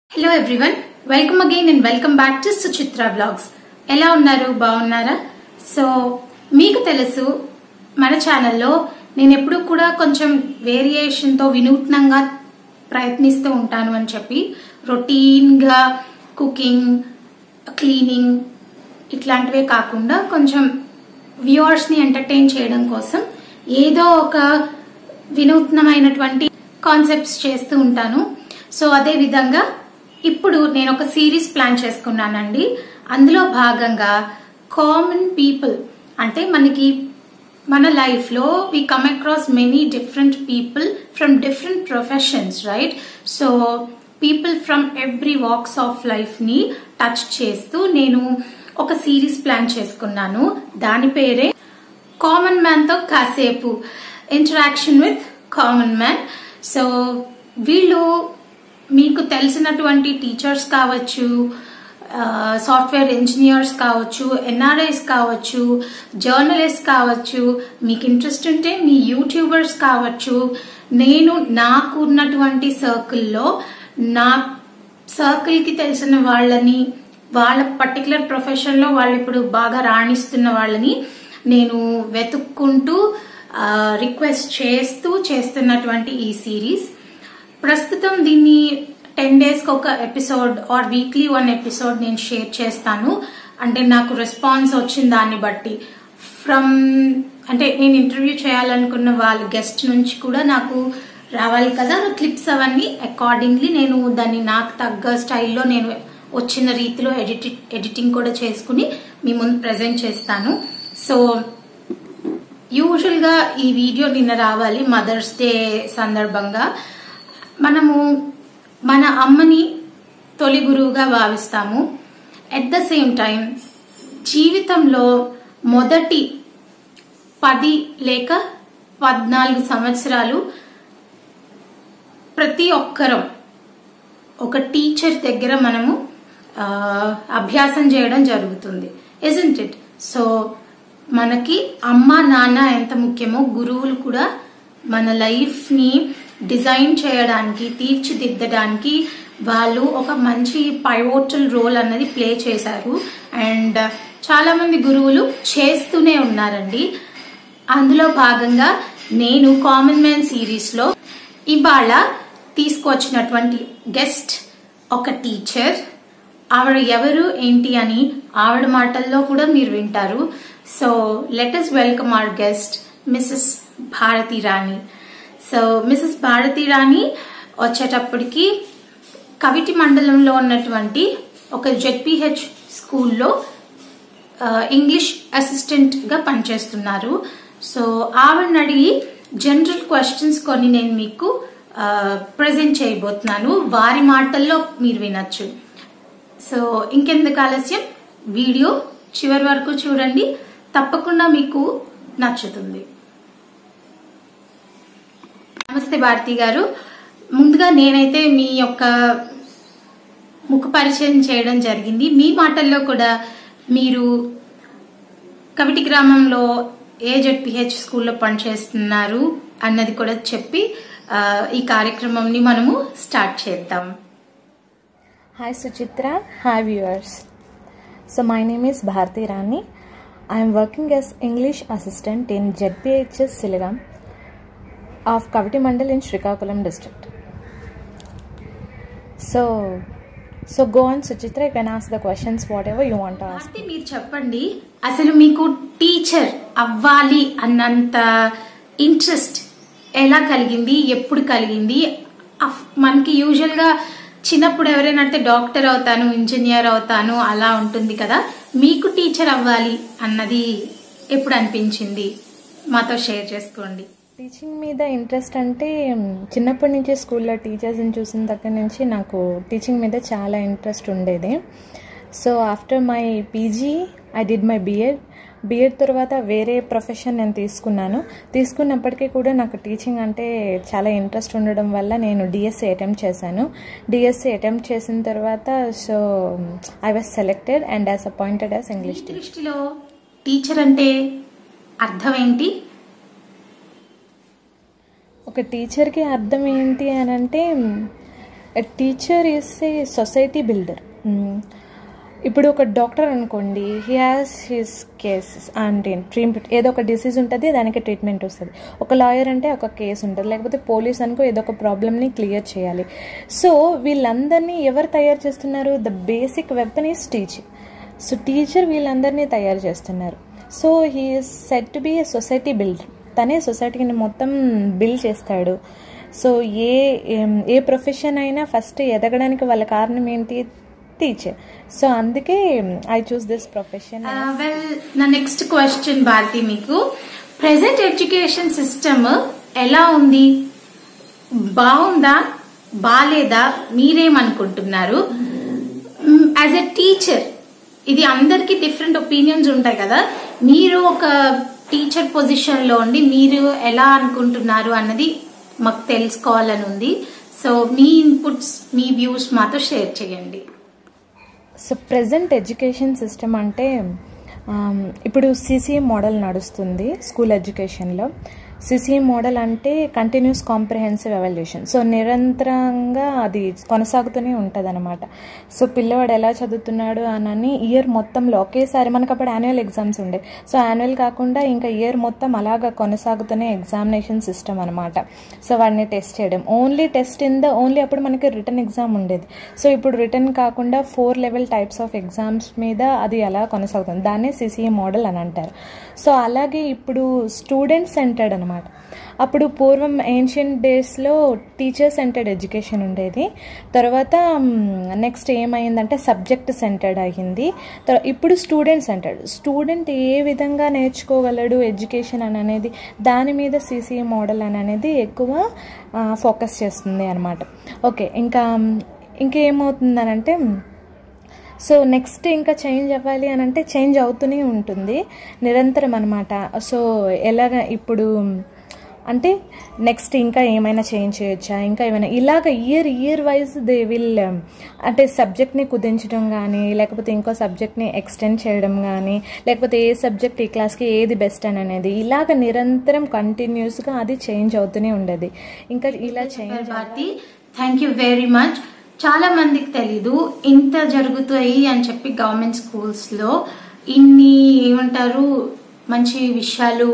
Hello everyone welcome again and welcome back to Suchitra blogs ఎలా ఉన్నారు బాగున్నారా సో మీకు తెలుసు మన ఛానల్లో నేను ఎప్పుడూ కూడా కొంచెం వేరియేషన్తో వినూత్నంగా ప్రయత్నిస్తూ ఉంటాను అని చెప్పి రొటీన్గా కుకింగ్ క్లీనింగ్ ఇట్లాంటివే కాకుండా కొంచెం వ్యూవర్స్ని ఎంటర్టైన్ చేయడం కోసం ఏదో ఒక వినూత్నమైనటువంటి కాన్సెప్ట్స్ చేస్తూ ఉంటాను సో అదే విధంగా ఇప్పుడు నేను ఒక సిరీస్ ప్లాన్ చేసుకున్నానండి అందులో భాగంగా కామన్ పీపుల్ అంటే మనకి మన లైఫ్ లో we come across many different people from different professions right so people from every walks of life ని టచ్ చేస్తూ నేను ఒక సిరీస్ ప్లాన్ చేసుకున్నాను దాని పేరే కామన్ మ్యాన్ తో కాసేపు interaction with common man so వీళ్ళు మీకు తెలిసినటువంటి టీచర్స్ కావచ్చు సాఫ్ట్వేర్ ఇంజనీర్స్ కావచ్చు ఎన్ఆర్ఐస్ కావచ్చు జర్నలిస్ట్ కావచ్చు మీకు ఇంట్రెస్ట్ ఉంటే మీ యూట్యూబర్స్ కావచ్చు నేను నాకు ఉన్నటువంటి సర్కిల్లో నా సర్కిల్కి తెలిసిన వాళ్ళని వాళ్ళ పర్టికులర్ ప్రొఫెషన్లో వాళ్ళు ఇప్పుడు బాగా రాణిస్తున్న వాళ్ళని నేను వెతుక్కుంటూ రిక్వెస్ట్ చేస్తూ చేస్తున్నటువంటి ఈ సిరీస్ ప్రస్తుతం దీన్ని టెన్ డేస్కి ఒక episode or weekly one episode నేను షేర్ చేస్తాను అంటే నాకు రెస్పాన్స్ వచ్చిన దాన్ని బట్టి ఫ్రమ్ అంటే నేను ఇంటర్వ్యూ చేయాలనుకున్న వాళ్ళ గెస్ట్ నుంచి కూడా నాకు రావాలి కదా క్లిప్స్ అవన్నీ అకార్డింగ్లీ నేను దాన్ని నాకు తగ్గ స్టైల్లో నేను వచ్చిన రీతిలో ఎడిట్ ఎడిటింగ్ కూడా చేసుకుని మీ ముందు ప్రజెంట్ చేస్తాను సో యూజువల్గా ఈ వీడియో నిన్న రావాలి మదర్స్ డే సందర్భంగా మనము మన అమ్మని తొలి గురువుగా భావిస్తాము ఎట్ ద సేమ్ టైం జీవితంలో మొదటి పది లేక పద్నాలుగు సంవత్సరాలు ప్రతి ఒక్కరం ఒక టీచర్ దగ్గర మనము అభ్యాసం చేయడం జరుగుతుంది ఇజంట్ ఇట్ సో మనకి అమ్మ నాన్న ఎంత ముఖ్యమో గురువులు కూడా మన లైఫ్ని డిజైన్ చేయడానికి తీర్చిదిద్దడానికి వాళ్ళు ఒక మంచి పైవోటల్ రోల్ అన్నది ప్లే చేశారు అండ్ చాలా మంది గురువులు చేస్తూనే ఉన్నారండి అందులో భాగంగా నేను కామన్ మ్యాన్ సిరీస్లో ఇవాళ తీసుకొచ్చినటువంటి గెస్ట్ ఒక టీచర్ ఆవిడ ఎవరు ఏంటి అని ఆవిడ మాటల్లో కూడా మీరు వింటారు so let's welcome our guest Mrs Bharathi Rani so Mrs Bharathi Rani వచ్చేటప్పటికి కవిటి మండలంలో ఉన్నటువంటి ఒక జెడ్పిహెచ్ స్కూల్లో ఇంగ్లీష్ అసిస్టెంట్గా పనిచేస్తున్నారు సో ఆవిడని అడిగి జనరల్ క్వశ్చన్స్ కొన్ని నేను మీకు ప్రజెంట్ చేయబోతున్నాను వారి మాటల్లో మీరు వినొచ్చు సో ఇంకెందుకు ఆలస్యం వీడియో చివరి వరకు చూడండి తప్పకుండా మీకు నచ్చుతుంది నమస్తే భారతి గారు ముందుగా నేనైతే మీ యొక్క ముఖ పరిచయం చేయడం జరిగింది మీ మాటల్లో కూడా మీరు కవిటి గ్రామంలో ఏ జెడ్పిహెచ్ స్కూల్లో పనిచేస్తున్నారు అన్నది కూడా చెప్పి ఈ కార్యక్రమంని మనము స్టార్ట్ చేద్దాం Hi Suchitra, hi viewers. So my name is Bharti Rani. I am working as English assistant in ZPHS Siligam of Kaviti Mandal in Srikakulam district. So so go on Suchitra, you can ask the questions whatever you want to ask. Bharati మీరు చెప్పండి అసలు మీకు teacher అవ్వాలి అన్నంత interest ఎలా కలిగింది ఎప్పుడు కలిగింది మనకి యూజువల్గా చిన్నప్పుడు ఎవరైనా అంటే డాక్టర్ అవుతాను ఇంజనీర్ అవుతాను అలా ఉంటుంది కదా మీకు టీచర్ అవ్వాలి అన్నది ఎప్పుడు అనిపించింది మాతో షేర్ చేసుకోండి టీచింగ్ మీద ఇంట్రెస్ట్ అంటే చిన్నప్పటి నుంచి స్కూల్లో టీచర్స్ని చూసిన దగ్గర నుంచి నాకు టీచింగ్ మీద చాలా ఇంట్రెస్ట్ ఉండేది so after my PG I did my BEd BEd తర్వాత వేరే ప్రొఫెషన్ నేను తీసుకున్నాను తీసుకున్నప్పటికీ కూడా నాకు టీచింగ్ అంటే చాలా ఇంట్రెస్ట్ ఉండడం వల్ల నేను డిఎస్సి అటెంప్ట్ చేశాను డిఎస్సి అటెంప్ట్ చేసిన తర్వాత so I was selected and as appointed as English మీ దృష్టిలో టీచర్ అంటే అర్థం ఏంటి ఒక టీచర్కి అర్థం ఏంటి అని అంటే teacher is a society builder ఇప్పుడు ఒక డాక్టర్ అనుకోండి హీ హాస్ హిస్ కేసెస్ అంటే ట్రీట్మెంట్ ఏదో ఒక డిసీజ్ ఉంటుంది దానికి ట్రీట్మెంట్ వస్తుంది ఒక లాయర్ అంటే ఒక కేసు ఉంటుంది లేకపోతే పోలీస్ అనుకో ఏదో ఒక ప్రాబ్లమ్ని క్లియర్ చేయాలి సో వీళ్ళందరినీ ఎవరు తయారు చేస్తున్నారు the basic weapon is teaching so teacher వీళ్ళందరినీ తయారు చేస్తున్నారు so he set to be a society builder తనే సొసైటీని మొత్తం బిల్డ్ చేస్తాడు సో ఏ ఏ ప్రొఫెషన్ అయినా ఫస్ట్ ఎదగడానికి వాళ్ళ కారణం ఏంటి టీచర్ సో అందుకే I choose this profession well నా నెక్స్ట్ క్వశ్చన్ భారతి మీకు ప్రెసెంట్ ఎడ్యుకేషన్ సిస్టమ్ ఎలా ఉంది బాగుందా బాలేదా మీరేమనుకుంటున్నారు యాజ్ ఎ టీచర్ ఇది అందరికి డిఫరెంట్ ఒపీనియన్స్ ఉంటాయి కదా మీరు ఒక టీచర్ పొజిషన్ లో ఉండి మీరు ఎలా అనుకుంటున్నారు అన్నది మాకు తెలుసుకోవాలని ఉంది సో మీ ఇన్పుట్స్ మీ వ్యూస్ మాతో షేర్ చేయండి సో ప్రజెంట్ ఎడ్యుకేషన్ సిస్టమ్ అంటే ఆమ్, ఇప్పుడు సిసిఎం మోడల్ నడుస్తుంది స్కూల్ ఎడ్యుకేషన్లో సిసిఎం మోడల్ అంటే కంటిన్యూస్ కాంప్రహెన్సివ్ ఎవాల్యూషన్ సో నిరంతరంగా అది కొనసాగుతూనే ఉంటుంది అనమాట సో పిల్లవాడు ఎలా చదువుతున్నాడు అని ఇయర్ మొత్తంలో ఒకేసారి మనకు అప్పుడు యాన్యువల్ ఎగ్జామ్స్ ఉండే సో యాన్యువల్ కాకుండా ఇంకా ఇయర్ మొత్తం అలాగా కొనసాగుతూనే ఎగ్జామినేషన్ సిస్టమ్ అనమాట సో వాడిని టెస్ట్ చేయడం only test in the only అప్పుడు మనకి రిటర్న్ ఎగ్జామ్ ఉండేది సో ఇప్పుడు రిటర్న్ కాకుండా four level types of exams మీద అది అలా కొనసాగుతుంది దాన్నే సిసిఏ మోడల్ అని అంటారు సో అలాగే ఇప్పుడు స్టూడెంట్ సెంటర్డ్ అనమాట అప్పుడు పూర్వం ఏన్షియంట్ డేస్లో టీచర్ సెంటర్డ్ ఎడ్యుకేషన్ ఉండేది తర్వాత నెక్స్ట్ ఏమైందంటే సబ్జెక్ట్ సెంటర్డ్ అయ్యింది తర్వా- ఇప్పుడు స్టూడెంట్ సెంటర్డ్ స్టూడెంట్ ఏ విధంగా నేర్చుకోగలడు ఎడ్యుకేషన్ అని అనేది దాని మీద సిసిఏ మోడల్ అని అనేది ఎక్కువ ఫోకస్ చేస్తుంది అనమాట ఓకే ఇంకా ఇంకేమవుతుందనంటే సో నెక్స్ట్ ఇంకా చేంజ్ అవ్వాలి అని అంటే చేంజ్ అవుతూనే ఉంటుంది నిరంతరం అనమాట సో ఎలాగ ఇప్పుడు అంటే నెక్స్ట్ ఇంకా ఏమైనా చేంజ్ చేయొచ్చా ఇంకా ఏమైనా ఇలాగ year year wise they will అంటే సబ్జెక్ట్ని కుదించడం కానీ లేకపోతే ఇంకో సబ్జెక్ట్ని ఎక్స్టెండ్ చేయడం కానీ లేకపోతే ఏ సబ్జెక్ట్ ఈ క్లాస్కి ఏది బెస్ట్ అని అనేది ఇలాగ నిరంతరం కంటిన్యూస్గా అది చేంజ్ అవుతూనే ఉండేది ఇంకా ఇలా change Bharathi thank you very much చాలా మందికి తెలీదు ఇంత జరుగుతాయి అని చెప్పి గవర్నమెంట్ స్కూల్స్ లో ఇన్ని ఏమంటారు మంచి విషయాలు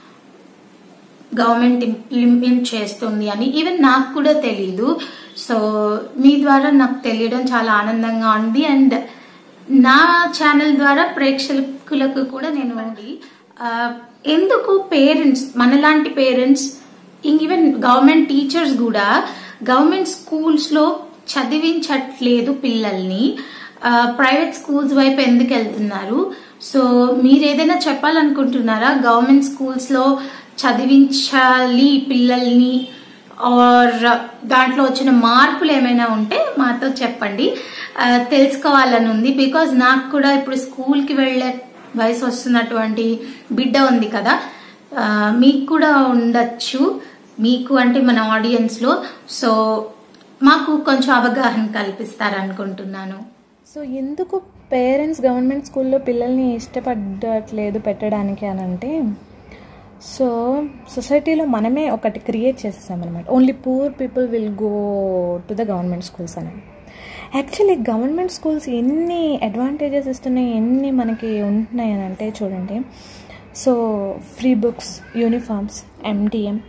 గవర్నమెంట్ ఇంప్లిమెంట్ చేస్తుంది అని ఈవెన్ నాకు కూడా తెలీదు సో మీ ద్వారా నాకు తెలియడం చాలా ఆనందంగా ఉంది అండ్ నా ఛానల్ ద్వారా ప్రేక్షకులకు కూడా నేను ఆ, ఎందుకు పేరెంట్స్ మనలాంటి పేరెంట్స్ ఈవెన్ గవర్నమెంట్ టీచర్స్ కూడా గవర్నమెంట్ స్కూల్స్ లో చదివించట్లేదు పిల్లల్ని ప్రైవేట్ స్కూల్స్ వైపు ఎందుకు వెళ్తున్నారు సో మీరు ఏదైనా చెప్పాలనుకుంటున్నారా గవర్నమెంట్ స్కూల్స్ లో చదివించాలి పిల్లల్ని ఆర్ దాంట్లో వచ్చిన మార్పులు ఏమైనా ఉంటే మాతో చెప్పండి ఆ, తెలుసుకోవాలని ఉంది బికాజ్ నాకు కూడా ఇప్పుడు స్కూల్కి వెళ్ళే వయసు వస్తున్నటువంటి బిడ్డ ఉంది కదా ఆ, మీకు కూడా ఉండొచ్చు మీకు అంటే మన ఆడియన్స్ లో సో మాకు కొంచెం అవగాహన కల్పిస్తారనుకుంటున్నాను సో ఎందుకు పేరెంట్స్ గవర్నమెంట్ స్కూల్లో పిల్లల్ని ఇష్టపడట్లేదు పెట్టడానికి అని అంటే సో సొసైటీలో మనమే ఒకటి క్రియేట్ చేసేసామన్నమాట only poor people will go to the government schools అని యాక్చువల్లీ గవర్నమెంట్ స్కూల్స్ ఎన్ని అడ్వాంటేజెస్ ఇస్తున్నాయి ఎన్ని మనకి ఉంటున్నాయి అని అంటే చూడండి so free books uniforms MDM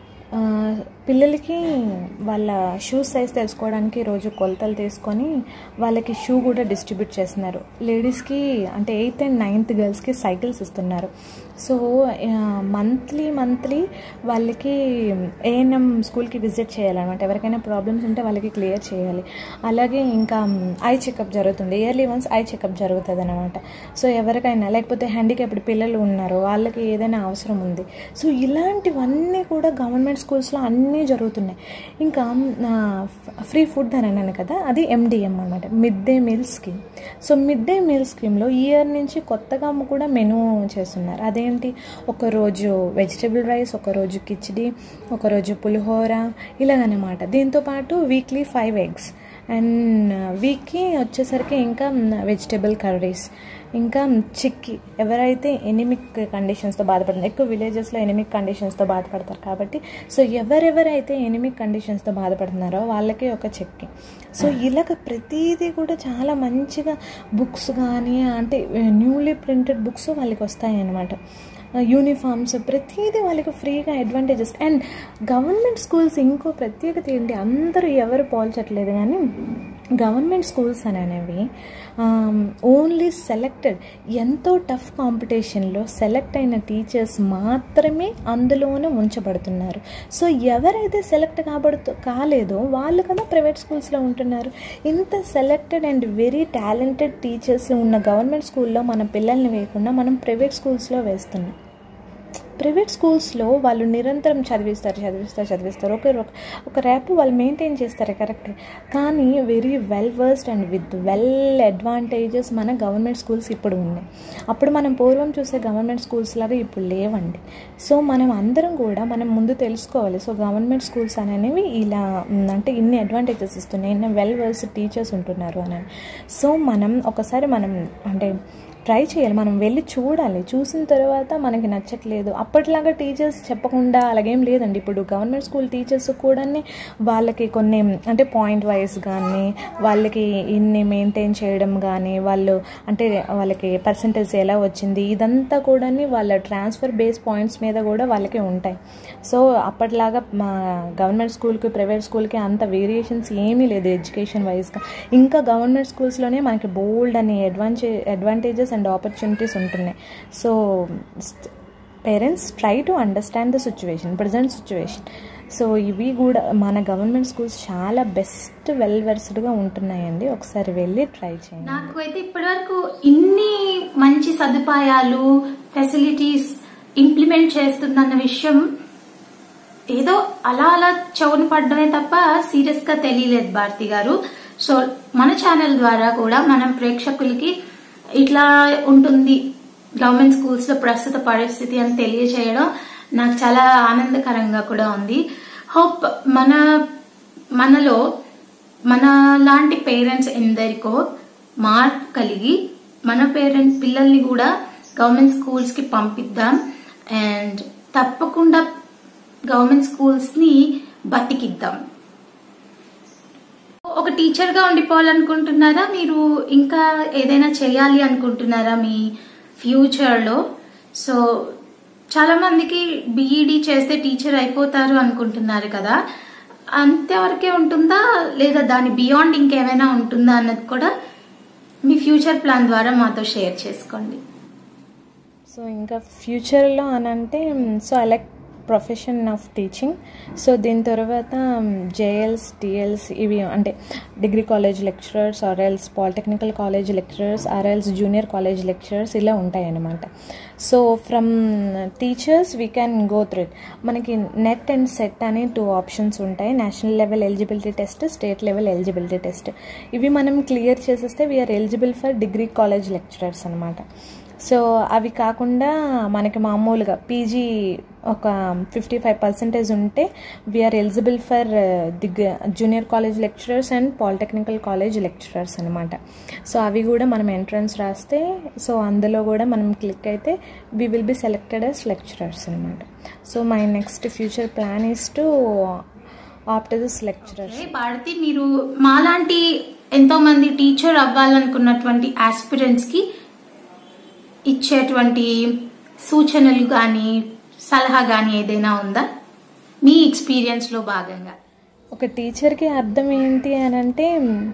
పిల్లలకి వాళ్ళ షూ సైజ్ తెలుసుకోవడానికి రోజు కొలతలు తీసుకొని వాళ్ళకి షూ కూడా డిస్ట్రిబ్యూట్ చేస్తున్నారు లేడీస్కి అంటే ఎయిత్ అండ్ నైన్త్ గర్ల్స్కి సైకిల్స్ ఇస్తున్నారు సో మంత్లీ మంత్లీ వాళ్ళకి ఏఎన్ఎం స్కూల్కి విజిట్ చేయాలన్నమాట ఎవరికైనా ప్రాబ్లమ్స్ ఉంటే వాళ్ళకి క్లియర్ చేయాలి అలాగే ఇంకా ఐ చెకప్ జరుగుతుంది ఇయర్లీ వన్స్ ఐ చెకప్ జరుగుతుంది అనమాట సో ఎవరికైనా లేకపోతే హ్యాండిక్యాప్డ్ పిల్లలు ఉన్నారు వాళ్ళకి ఏదైనా అవసరం ఉంది సో ఇలాంటివన్నీ కూడా గవర్నమెంట్ స్కూల్స్లో అన్నీ జరుగుతున్నాయి ఇంకా ఫ్రీ ఫుడ్ అని అన్నాను కదా అది ఎండిఎం అనమాట mid day meal scheme so mid day meal స్కీమ్లో ఇయర్ నుంచి కొత్తగా కూడా మెనూ చేస్తున్నారు అదేంటి ఒకరోజు వెజిటేబుల్ రైస్ ఒకరోజు కిచిడి ఒకరోజు పులిహోర ఇలాగనమాట దీంతో పాటు వీక్లీ ఫైవ్ ఎగ్స్ అండ్ వీక్కి వచ్చేసరికి ఇంకా వెజిటేబుల్ కర్రీస్ ఇంకా చిక్కీ ఎవరైతే ఎనిమిక్ కండిషన్స్తో బాధపడుతుంది ఎక్కువ విలేజెస్లో ఎనిమిక్ కండిషన్స్తో బాధపడతారు కాబట్టి సో ఎవరెవరైతే ఎనిమిక్ కండిషన్స్తో బాధపడుతున్నారో వాళ్ళకి ఒక చెక్కి సో ఇలాగ ప్రతిదీ కూడా చాలా మంచిగా బుక్స్ కానీ అంటే న్యూలీ ప్రింటెడ్ బుక్స్ వాళ్ళకి వస్తాయి అన్నమాట యూనిఫామ్స్ ప్రతిదీ వాళ్ళకి ఫ్రీగా అడ్వాంటేజెస్ అండ్ గవర్నమెంట్ స్కూల్స్ ఇంకో ప్రత్యేకత ఏంటి అందరూ ఎవరు పోల్చట్లేదు కానీ గవర్నమెంట్ స్కూల్స్ అనేవి ఓన్లీ సెలెక్టెడ్ ఎంతో టఫ్ కాంపిటీషన్లో సెలెక్ట్ అయిన టీచర్స్ మాత్రమే అందులోనే ఉంచబడుతున్నారు సో ఎవరైతే సెలెక్ట్ కాబడుతూ కాలేదో వాళ్ళు కదా ప్రైవేట్ స్కూల్స్లో ఉంటున్నారు ఇంత selected and very talented teachers ఉన్న గవర్నమెంట్ స్కూల్లో మన పిల్లల్ని వేయకుండా మనం ప్రైవేట్ స్కూల్స్లో వేస్తున్నాం ప్రైవేట్ స్కూల్స్లో వాళ్ళు నిరంతరం చదివిస్తారు చదివిస్తారు చదివిస్తారు ఒక ఒక ర్యాప్ వాళ్ళు మెయింటైన్ చేస్తారు కరెక్ట్ కానీ very well versed and with well advantages మన గవర్నమెంట్ స్కూల్స్ ఇప్పుడు ఉన్నాయి అప్పుడు మనం పూర్వం చూసే గవర్నమెంట్ స్కూల్స్ లాగా ఇప్పుడు లేవండి సో మనం అందరం కూడా మనం ముందు తెలుసుకోవాలి సో గవర్నమెంట్ స్కూల్స్ అనేవి ఇలా అంటే ఇన్ని అడ్వాంటేజెస్ ఇస్తున్నాయి ఇన్ని వెల్ వర్స్డ్ టీచర్స్ ఉంటున్నారు అని సో మనం ఒకసారి మనం అంటే ట్రై చేయాలి మనం వెళ్ళి చూడాలి చూసిన తర్వాత మనకి నచ్చట్లేదు అప్పటిలాగా టీచర్స్ చెప్పకుండా అలాగేం లేదండి ఇప్పుడు గవర్నమెంట్ స్కూల్ టీచర్స్ కూడా వాళ్ళకి కొన్ని అంటే పాయింట్ వైజ్ కానీ వాళ్ళకి ఇన్ని మెయింటైన్ చేయడం కానీ వాళ్ళు అంటే వాళ్ళకి పర్సంటేజ్ ఎలా వచ్చింది ఇదంతా కూడా వాళ్ళ ట్రాన్స్ఫర్ బేస్ పాయింట్స్ మీద కూడా వాళ్ళకి ఉంటాయి సో అప్పటిలాగా మా గవర్నమెంట్ స్కూల్కి ప్రైవేట్ స్కూల్కి అంత వేరియేషన్స్ ఏమీ లేదు ఎడ్యుకేషన్ వైజ్గా ఇంకా గవర్నమెంట్ స్కూల్స్లోనే మనకి బోల్డ్ అనే అడ్వాంటే అడ్వాంటేజెస్ అండ్ ఆపర్చునిటీస్ ఉంటున్నాయి so parents try to understand the situation present situation so ఇవి కూడా మన గవర్నమెంట్ స్కూల్స్ చాలా బెస్ట్ వెల్ వెర్స్డ్గా ఉంటున్నాయండి ఒకసారి వెళ్ళి ట్రై చేయండి నాకు అయితే ఇప్పటివరకు ఇన్ని మంచి సదుపాయాలు ఫెసిలిటీస్ ఇంప్లిమెంట్ చేస్తుందన్న విషయం ఏదో అలా అలా చెవును పడ్డమే తప్ప సీరియస్ గా తెలియలేదు భారతి గారు సో మన ఛానల్ ద్వారా కూడా మనం ప్రేక్షకులకి ఇట్లా ఉంటుంది గవర్నమెంట్ స్కూల్స్ లో ప్రస్తుత పరిస్థితి అని తెలియచేయడం నాకు చాలా ఆనందకరంగా కూడా ఉంది హోప్ మన మనలో మన లాంటి పేరెంట్స్ ఎందరికో మార్పు కలిగి మన పేరెంట్స్ పిల్లల్ని కూడా గవర్నమెంట్ స్కూల్స్ కి పంపిద్దాం అండ్ తప్పకుండా గవర్నమెంట్ స్కూల్స్ ని బతికిద్దాం ఒక టీచర్ గా ఉండిపోవాలనుకుంటున్నారా మీరు ఇంకా ఏదైనా చేయాలి అనుకుంటున్నారా మీ ఫ్యూచర్ లో సో చాలా మందికి బీఈడి చేస్తే టీచర్ అయిపోతారు అనుకుంటున్నారు కదా అంతవరకే ఉంటుందా లేదా దాని బియాండ్ ఇంకేమైనా ఉంటుందా అన్నది కూడా మీ ఫ్యూచర్ ప్లాన్ ద్వారా మాతో షేర్ చేసుకోండి సో ఇంకా ఫ్యూచర్లో అని అంటే so I like profession of teaching so దీని తర్వాత జేఎల్స్ టీఎల్స్ ఇవి అంటే degree college lecturers RLs polytechnical college lecturers RLs junior college lecturers ఇలా ఉంటాయి అన్నమాట so from teachers we can go through it మనకి నెట్ అండ్ సెట్ అని two options ఉంటాయి national level eligibility test state level eligibility test ఇవి మనం clear చేసేస్తే we are eligible for degree college lecturers అనమాట సో అవి కాకుండా మనకి మామూలుగా పీజీ ఒక ఫిఫ్టీ ఫైవ్ పర్సెంటేజ్ ఉంటే వీఆర్ ఎలిజిబుల్ ఫర్ దిగ్ junior college lecturers and polytechnical college lecturers అనమాట సో అవి కూడా మనం ఎంట్రన్స్ రాస్తే సో అందులో కూడా మనం క్లిక్ అయితే we will be selected as lecturers అనమాట so my next future plan is to after this lecturers ఏ భారతి మీరు మాలాంటి ఎంతో మంది టీచర్ అవ్వాలనుకున్నటువంటి ఆస్పిరెంట్స్ కి ఇచ్చేటువంటి సూచనలు కానీ సలహా కానీ ఏదైనా ఉందా మీ ఎక్స్పీరియన్స్ లో భాగంగా ఒక టీచర్కి అర్థం ఏంటి అని అంటే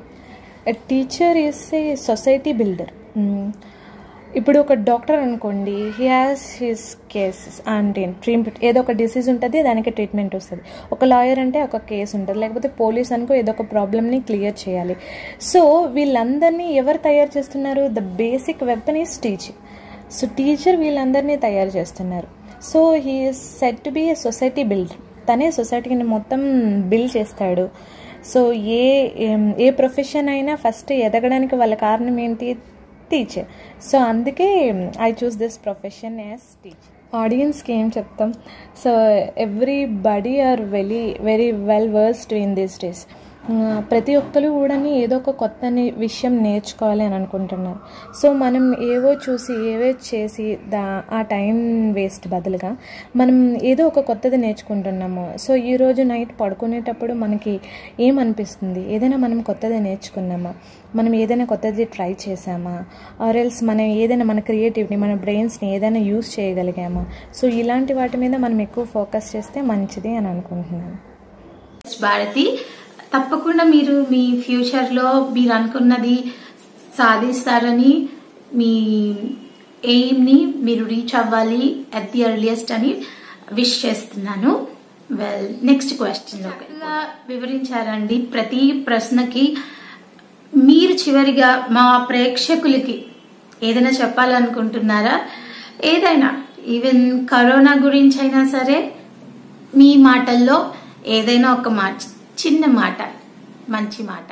teacher is a society builder ఇప్పుడు ఒక డాక్టర్ అనుకోండి హీ హాస్ హిస్ కేసెస్ అంటే ట్రీట్మెంట్ ఏదో ఒక డిసీజ్ ఉంటుంది దానికి ట్రీట్మెంట్ వస్తుంది ఒక లాయర్ అంటే ఒక కేసు ఉంటుంది లేకపోతే పోలీస్ అనుకో ఏదో ఒక ప్రాబ్లమ్ని క్లియర్ చేయాలి సో వీళ్ళందరినీ ఎవరు తయారు చేస్తున్నారు the basic weapon is teaching so teacher వీళ్ళందరినీ తయారు చేస్తున్నారు so he set to be a society build తనే సొసైటీని మొత్తం బిల్డ్ చేస్తాడు సో ఏ ఏ ప్రొఫెషన్ అయినా ఫస్ట్ ఎదగడానికి వాళ్ళ కారణం ఏంటి టీచర్ సో అందుకే I choose this profession as teacher ఆడియన్స్కి ఏం చెప్తాం so everybody are very very well versed in these days ప్రతి ఒక్కరు కూడా ఏదో ఒక కొత్త ని- విషయం నేర్చుకోవాలి అని అనుకుంటున్నారు సో మనం ఏవో చూసి ఏవో చేసి దా ఆ టైం వేస్ట్ బదులుగా మనం ఏదో ఒక కొత్తది నేర్చుకుంటున్నాము సో ఈరోజు నైట్ పడుకునేటప్పుడు మనకి ఏమనిపిస్తుంది ఏదైనా మనం కొత్తది నేర్చుకున్నామా మనం ఏదైనా కొత్తది ట్రై చేసామా ఆర్ ఎల్స్ మనం ఏదైనా మన క్రియేటివిటీ మన బ్రెయిన్స్ని ఏదైనా యూస్ చేయగలిగామా సో ఇలాంటి వాటి మీద మనం ఎక్కువ ఫోకస్ చేస్తే మంచిది అని అనుకుంటున్నాను భారతి తప్పకుండా మీరు మీ ఫ్యూచర్ లో మీరు అనుకున్నది సాధిస్తారని మీ ఎయిమ్ ని మీరు రీచ్ అవ్వాలి అట్ ది ఎర్లియస్ట్ అని విష్ చేస్తున్నాను వెల్ నెక్స్ట్ క్వశ్చన్ వివరించారండి ప్రతి ప్రశ్నకి మీరు చివరిగా మా ప్రేక్షకులకి ఏదైనా చెప్పాలనుకుంటున్నారా ఏదైనా ఈవెన్ కరోనా గురించి అయినా సరే మీ మాటల్లో ఏదైనా ఒక మాట చిన్న మాట మంచి మాట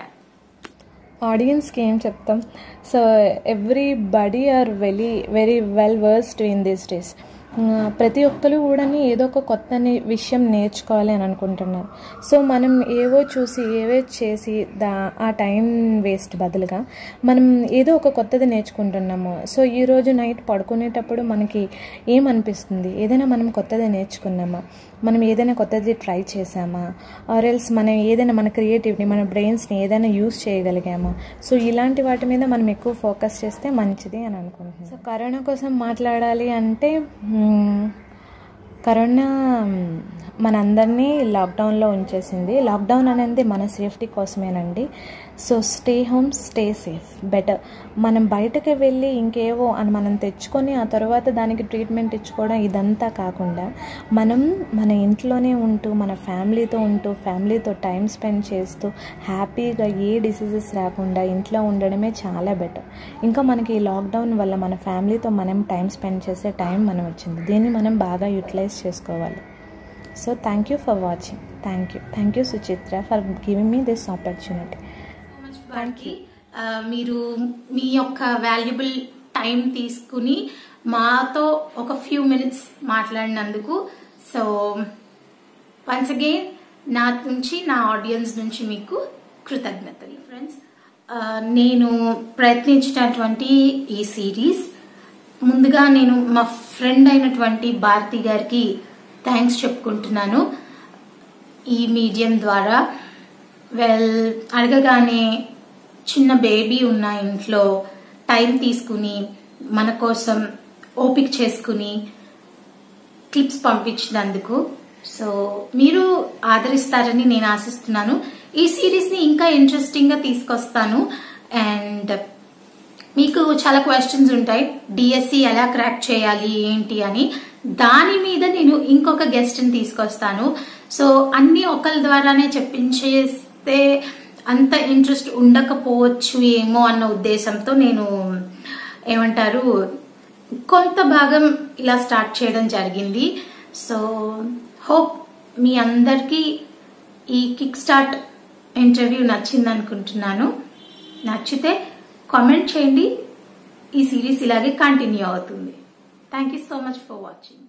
ఆడియన్స్కి ఏం చెప్తాం so everybody are very very well versed in these days ప్రతి ఒక్కరు కూడా ఏదో ఒక కొత్త ని- విషయం నేర్చుకోవాలి అని అనుకుంటున్నారు సో మనం ఏవో చూసి ఏవో చేసి దా ఆ టైం వేస్ట్ బదులుగా మనం ఏదో ఒక కొత్తది నేర్చుకుంటున్నాము సో ఈరోజు నైట్ పడుకునేటప్పుడు మనకి ఏమనిపిస్తుంది ఏదైనా మనం కొత్తది నేర్చుకున్నామా మనం ఏదైనా కొత్తది ట్రై చేసామా ఆర్ ఎల్స్ మనం ఏదైనా మన క్రియేటివిటీ మన బ్రెయిన్స్ని ఏదైనా యూస్ చేయగలిగామా సో ఇలాంటి వాటి మీద మనం ఎక్కువ ఫోకస్ చేస్తే మంచిది అని అనుకుంటున్నాను సో కరోనా కోసం మాట్లాడాలి అంటే మ్మ్, కరోనా మ్, మనందరినీ లాక్డౌన్లో ఉంచేసింది లాక్డౌన్ అనేది మన సేఫ్టీ కోసమేనండి so stay home stay safe better మనం బయటకు వెళ్ళి ఇంకేవో అని మనం తెచ్చుకొని ఆ తర్వాత దానికి ట్రీట్మెంట్ ఇచ్చుకోవడం ఇదంతా కాకుండా మనం మన ఇంట్లోనే ఉంటూ మన ఫ్యామిలీతో ఉంటూ ఫ్యామిలీతో టైం స్పెండ్ చేస్తూ హ్యాపీగా ఏ డిసీజెస్ రాకుండా ఇంట్లో ఉండడమే చాలా బెటర్ ఇంకా మనకి ఈ లాక్డౌన్ వల్ల మన ఫ్యామిలీతో మనం టైం స్పెండ్ చేసే టైం మనం వచ్చింది దీన్ని మనం బాగా యూటిలైజ్ చేసుకోవాలి so thank you for watching thank you thank you Suchitra for giving me this opportunity వారికి ఆ, మీరు మీ యొక్క వాల్యుబుల్ టైం తీసుకుని మాతో ఒక ఫ్యూ మినిట్స్ మాట్లాడినందుకు సో వన్స్ అగైన్ నా నుంచి నా ఆడియన్స్ నుంచి మీకు కృతజ్ఞతలు ఫ్రెండ్స్ ఆ, నేను ప్రయత్నించినటువంటి ఈ సిరీస్ ముందుగా నేను మా ఫ్రెండ్ అయినటువంటి భారతి గారికి థ్యాంక్స్ చెప్పుకుంటున్నాను ఈ మీడియం ద్వారా వెల్ అడగగానే చిన్న బేబీ ఉన్న ఇంట్లో టైం తీసుకుని మన కోసం ఓపిక చేసుకుని క్లిప్స్ పంపించినందుకు సో మీరు ఆదరిస్తారని నేను ఆశిస్తున్నాను ఈ సిరీస్ ని ఇంకా ఇంట్రెస్టింగ్ గా తీసుకొస్తాను అండ్ మీకు చాలా క్వశ్చన్స్ ఉంటాయి డిఎస్సి ఎలా క్రాక్ చేయాలి ఏంటి అని దాని మీద నేను ఇంకొక గెస్ట్ ని తీసుకొస్తాను సో అన్ని ఒకరి ద్వారానే చెప్పించేస్తే అంత ఇంట్రెస్ట్ ఉండకపోవచ్చు ఏమో అన్న ఉద్దేశంతో నేను ఏమంటారు కొంత భాగం ఇలా స్టార్ట్ చేయడం జరిగింది సో హోప్ మీ అందరికీ ఈ కిక్ స్టార్ట్ ఇంటర్వ్యూ నచ్చింది అనుకుంటున్నాను నచ్చితే కామెంట్ చేయండి ఈ సిరీస్ ఇలాగే కంటిన్యూ అవుతుంది thank you so much for watching